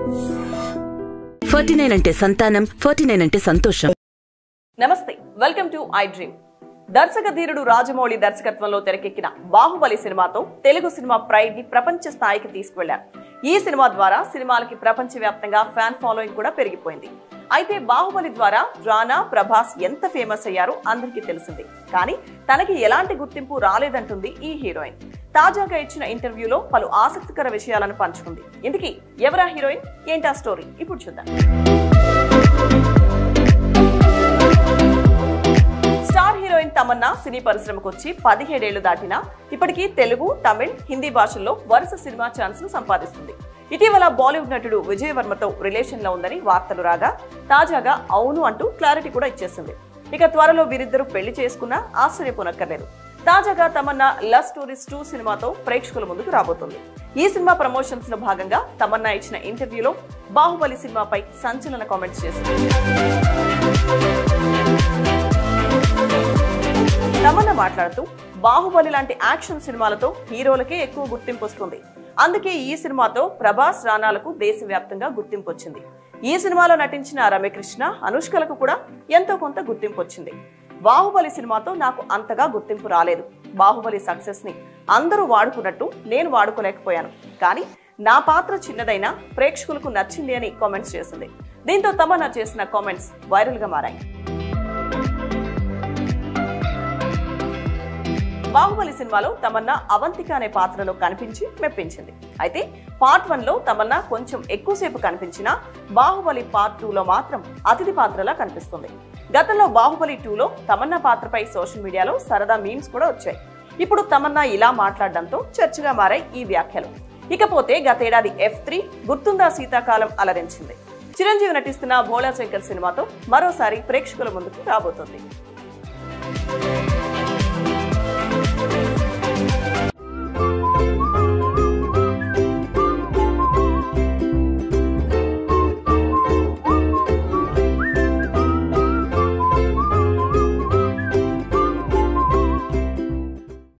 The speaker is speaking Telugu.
ఫార్టీ నైన్ అంటే సంతానం ఫార్టీ నైన్ అంటే సంతోషం నమస్తే వెల్కమ్ టు ఐ డ్రీమ్ దర్శక ధీరుడు రాజమౌళి దర్శకత్వంలో తెరకెక్కిన బాహుబలి సినిమాతో తెలుగు సినిమా ప్రైడ్ ని ప్రపంచ స్థాయికి తీసుకువెళ్లారు ఈ సినిమా ద్వారా సినిమాలకి ప్రపంచవ్యాప్తంగా ఫ్యాన్ ఫాలోయింగ్ కూడా పెరిగిపోయింది అయితే బాహుబలి ద్వారా రానా ప్రభాస్ ఎంత ఫేమస్ అయ్యారో అందరికీ తెలిసింది కానీ తనకి ఎలాంటి గుర్తింపు రాలేదంటుంది ఈ హీరోయిన్ తాజాగా ఇచ్చిన ఇంటర్వ్యూలో పలు ఆసక్తికర విషయాలను పంచుకుంది ఇందుకీ ఎవరా హీరోయిన్ ఏంటా స్టోరీ ఇప్పుడు చూద్దాం స్టార్ హీరోయిన్ తమన్నా సినీ పరిశ్రమకు వచ్చి పదిహేడేళ్లు దాటినా ఇప్పటికీ తెలుగు తమిళ్ హిందీ భాషల్లో వరుస సినిమా ఛాన్స్ ను సంపాదిస్తుంది ఇటీవల బాలీవుడ్ నటుడు విజయ్ వర్మతో రిలేషన్ లో ఉందని వార్తలు రాగా తాజాగా అవును అంటూ క్లారిటీ కూడా ఇచ్చేసింది ఇక త్వరలో వీరిద్దరూ పెళ్లి చేసుకున్నా ఆశ్చర్యపోనక్కర్లేదు తాజాగా తమన్నా లవ్ స్టోరీస్ టూ సినిమాతో ప్రేక్షకుల ముందుకు రాబోతుంది ఈ సినిమా ప్రమోషన్స్ లో భాగంగా తమన్నా ఇచ్చిన ఇంటర్వ్యూలో బాహుబలి సినిమాపై సంచలన కామెంట్స్ చేసింది తమన్నా మాట్లాడుతూ బాహుబలి లాంటి యాక్షన్ సినిమాలతో హీరోలకే ఎక్కువ గుర్తింపు వస్తుంది అందుకే ఈ సినిమాతో ప్రభాస్ రాణాలకు దేశవ్యాప్తంగా గుర్తింపు వచ్చింది ఈ సినిమాలో నటించిన రమ్యకృష్ణ అనుష్కలకు కూడా ఎంతో కొంత గుర్తింపు వచ్చింది బాహుబలి సినిమాతో నాకు అంతగా గుర్తింపు రాలేదు బాహుబలి సక్సెస్ ని అందరూ వాడుకున్నట్టు నేను వాడుకోలేకపోయాను కానీ నా పాత్ర చిన్నదైనా ప్రేక్షకులకు నచ్చింది అని కామెంట్స్ చేసింది దీంతో తమన్నా చేసిన కామెంట్స్ వైరల్ గా మారాయి బాహుబలి సినిమాలో తమన్నా అవంతిక అనే పాత్రలో కనిపించి మెప్పించింది అయితే పార్ట్ వన్ లో తమన్నా కొంచెం ఎక్కువసేపు కనిపించినా బాహుబలి పార్ట్ టూ లో మాత్రం అతిథి పాత్రలా కనిపిస్తుంది గతంలో బాహుబలి టూలో తమన్నా పాత్రపై సోషల్ మీడియాలో సరదా మీమ్స్ కూడా వచ్చాయి ఇప్పుడు తమన్నా ఇలా మాట్లాడడంతో చర్చగా మారాయి ఈ వ్యాఖ్యలు ఇకపోతే గతేడాది ఎఫ్ త్రీ గుర్తుందా శీతాకాలం అలరించింది చిరంజీవి నటిస్తున్న భోళా శంకర్ సినిమాతో మరోసారి ప్రేక్షకుల ముందుకు రాబోతోంది